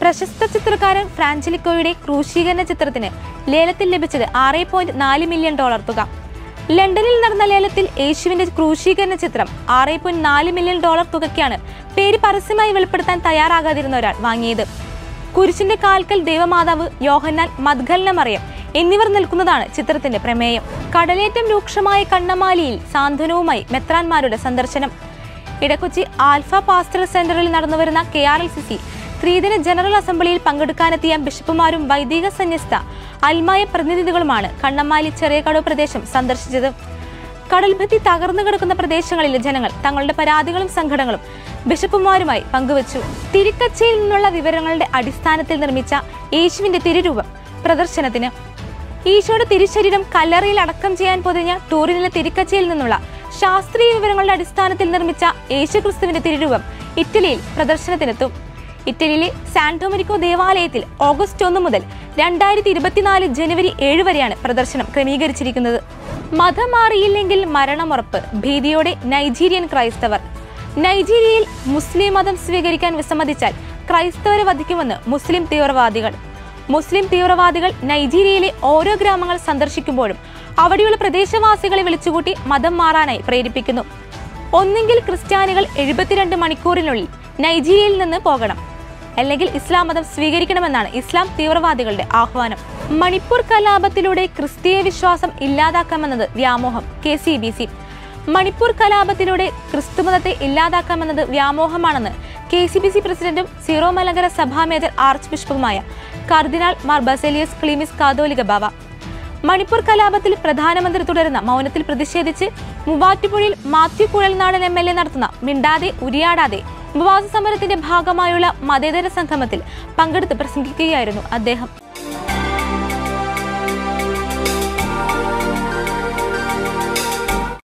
പ്രശസ്ത ചിത്രകാരൻ ഫ്രാഞ്ചലിക്കോയുടെ ക്രൂശീകരണ ചിത്രത്തിന് ലേലത്തിൽ ലഭിച്ചത് ആറ് പോയിന്റ് നാല് മില്യൺ ഡോളർ തുക ലണ്ടനിൽ നടന്ന ലേലത്തിൽ യേശുവിന്റെ ക്രൂശീകരണ ചിത്രം ആറ് പോയിന്റ് നാല് മില്യൺ ഡോളർ തുകയ്ക്കാണ് പേര് പരസ്യമായി വെളിപ്പെടുത്താൻ തയ്യാറാകാതിരുന്ന ഒരാൾ വാങ്ങിയത് കുരിശിന്റെ കാൽക്കൽ ദൈവമാതാവ് യോഹന്നാൻ മദ്ഗലിന മറിയം എന്നിവർ നിൽക്കുന്നതാണ് ചിത്രത്തിന്റെ പ്രമേയം കടലേറ്റം രൂക്ഷമായ കണ്ണമാലിയിൽ സാന്ത്വനവുമായി മെത്രാൻമാരുടെ സന്ദർശനം ഇടക്കൊച്ചി ആൽഫ പാസ്റ്ററൽ സെന്ററിൽ നടന്നുവരുന്ന K R L C C ത്രിദിന ജനറൽ അസംബ്ലിയിൽ പങ്കെടുക്കാനെത്തിയ ബിഷപ്പുമാരും വൈദിക സന്യസ്ത അൽമായ പ്രതിനിധികളുമാണ് കണ്ണമാലി ചെറിയകടവ് പ്രദേശം സന്ദർശിച്ചത് കടൽഭിത്തി തകർന്നു കിടക്കുന്ന പ്രദേശങ്ങളിലെ ജനങ്ങൾ തങ്ങളുടെ പരാതികളും സങ്കടങ്ങളും ബിഷപ്പുമാരുമായി പങ്കുവച്ചു തിരുക്കച്ചയിൽ നിന്നുള്ള വിവരങ്ങളുടെ അടിസ്ഥാനത്തിൽ നിർമ്മിച്ച യേശുവിന്റെ തിരുരൂപം പ്രദർശനത്തിന് ഈശോയുടെ തിരുശരീരം കല്ലറയിൽ അടക്കം ചെയ്യാൻ പൊതിഞ്ഞ ടൂറിനിലെ തിരുക്കച്ചയിൽ നിന്നുള്ള ശാസ്ത്രീയ വിവരങ്ങളുടെ അടിസ്ഥാനത്തിൽ നിർമ്മിച്ച യേശുക്രിസ്തുവിന്റെ തിരുരൂപം ഇറ്റലിയിൽ പ്രദർശനത്തിനെത്തും ഇറ്റലിയിലെ സാന്റോമരിക്കോ ദേവാലയത്തിൽ ഓഗസ്റ്റ് ഒന്ന് മുതൽ രണ്ടായിരത്തി ഇരുപത്തിനാല് ജനുവരി ഏഴ് വരെയാണ് പ്രദർശനം ക്രമീകരിച്ചിരിക്കുന്നത് മതം മാറിയില്ലെങ്കിൽ മരണമുറപ്പ് ഭീതിയോടെ നൈജീരിയൻ ക്രൈസ്തവർ നൈജീരിയയിൽ മുസ്ലിം മതം സ്വീകരിക്കാൻ വിസമ്മതിച്ചാൽ ക്രൈസ്തവരെ വധിക്കുമെന്ന് മുസ്ലിം തീവ്രവാദികൾ മുസ്ലിം തീവ്രവാദികൾ നൈജീരിയയിലെ ഓരോ ഗ്രാമങ്ങൾ സന്ദർശിക്കുമ്പോഴും അവിടെയുള്ള പ്രദേശവാസികളെ വിളിച്ചുകൂട്ടി മതം മാറാനായി പ്രേരിപ്പിക്കുന്നു ഒന്നെങ്കിൽ ക്രിസ്ത്യാനികൾ എഴുപത്തിരണ്ട് മണിക്കൂറിനുള്ളിൽ നൈജീരിയയിൽ നിന്ന് പോകണം അല്ലെങ്കിൽ ഇസ്ലാം മതം സ്വീകരിക്കണമെന്നാണ് ഇസ്ലാം തീവ്രവാദികളുടെ ആഹ്വാനം മണിപ്പൂർ കലാപത്തിലൂടെ ക്രിസ്തീയ വിശ്വാസം ഇല്ലാതാക്കാമെന്നത് വ്യാമോഹം K C B C Manipur കലാപത്തിലൂടെ ക്രിസ്തുമതത്തെ ഇല്ലാതാക്കാമെന്നത് വ്യാമോഹമാണെന്ന് കെ സി ബി സി പ്രസിഡന്റും സീറോ മലങ്കര സഭാ മേജർ ആർച്ച് ബിഷപ്പുമായ കർദിനാൾ മാർ ബസേലിയസ് ക്ലീമിസ് കാതോലിക ബാവ മണിപ്പൂർ കലാപത്തിൽ പ്രധാനമന്ത്രി തുടരുന്ന മൗനത്തിൽ പ്രതിഷേധിച്ച് മൂവാറ്റുപുഴയിൽ Mathew Kuzhalnadan M L A നടത്തുന്ന മിണ്ടാതെ ഉരിയാടാതെ ഉപവാസ സമരത്തിന്റെ ഭാഗമായുള്ള മതേതര സംഗമത്തിൽ പങ്കെടുത്ത് പ്രസംഗിക്കുകയായിരുന്നു അദ്ദേഹം